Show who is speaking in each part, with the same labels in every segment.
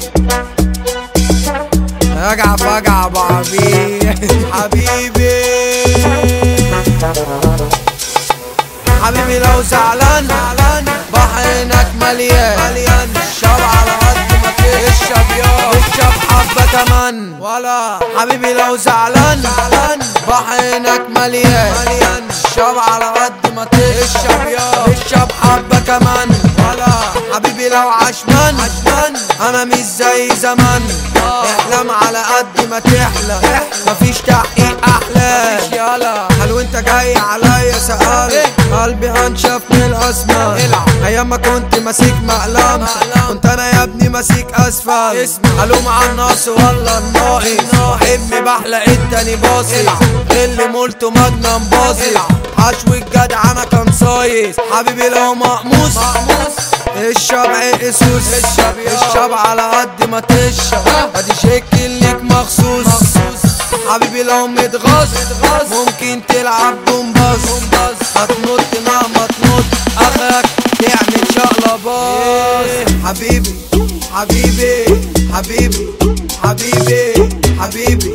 Speaker 1: اقع فقع ابو عبيد حبيبي حبيبي لو زعلان بحرينك مليان مليان شرب على قد ما تشرب يا اشرب حبة كمان ولا حبيبي لو زعلان زعلان بحرينك مليان مليان شرب على قد ما تشرب يا اشرب حبة كمان ولا حبيبي لو عشمان عشمان انا مش زي زمان احلم على قد ما تحلم مفيش تحقيق احلام يلا هل وانت جاي عليا سأل قلبي هنشف من الاسمان ايام ما كنت ماسك مقلم كنت انا يا ابني ماسك اسفل الوم على الناس ولا الناقص حبي بحلق التاني باصي اللي مولته مجنن باصي حشو الجدع انا كان صايص حبيبي لو مقموس الشاب عقسوس الشاب الشاب على قد ما تشرب ادي شكل ليك مخصوص حبيبي لو متغاظ ممكن تلعب جمباز هتنط مهما تنط اخرك تعمل شقلباز حبيبي حبيبي حبيبي حبيبي حبيبي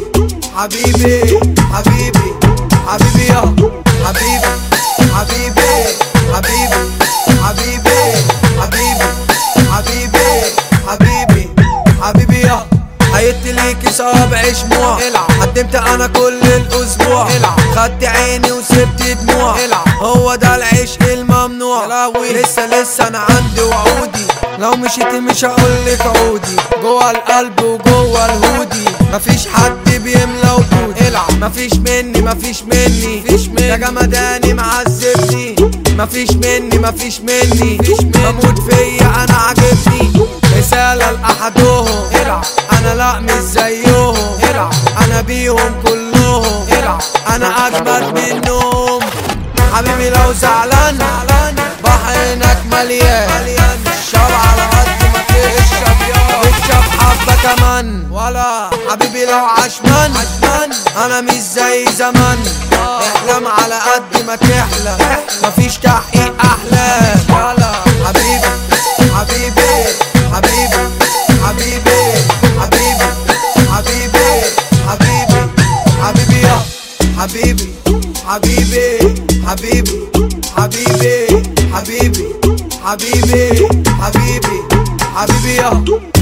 Speaker 1: حبيبي حبيبي حبيبي يا حبيبي حبيبي حبيبي حبيبي حبيبي حبيبي حبيبي حبيبي يا عيدت ليكي صابع شموع قدمت انا كل الاسبوع خدت عيني وسبت دموع هو ده العشق الممنوع لسه لسه انا عندي وعودي لو مشيت مش هقولك عودي جوه القلب وجوه الهودي مفيش حد بيملى وجودي مفيش مني مفيش مني يا جمداني معذبني مفيش مني مفيش مني بموت فيا انا عاجبني رسالة لأحدهم انا لا مش زيهم انا بيهم كلهم انا اجمد منهم حبيبي لو زعلان بحرينك مليان شرب على قد ما تشرب يا اشرب حبة كمان ولا حبيبي لو عشمان انا مش زي زمان احلم على قد ما تحلم مفيش تحقيق احلام يلا حبيبي حبيبي حبيبي حبيبي حبيبي حبيبي حبيبي حبيبي يا حبيبي حبيبي حبيبي حبيبي حبيبي حبيبي حبيبي حبيبي يا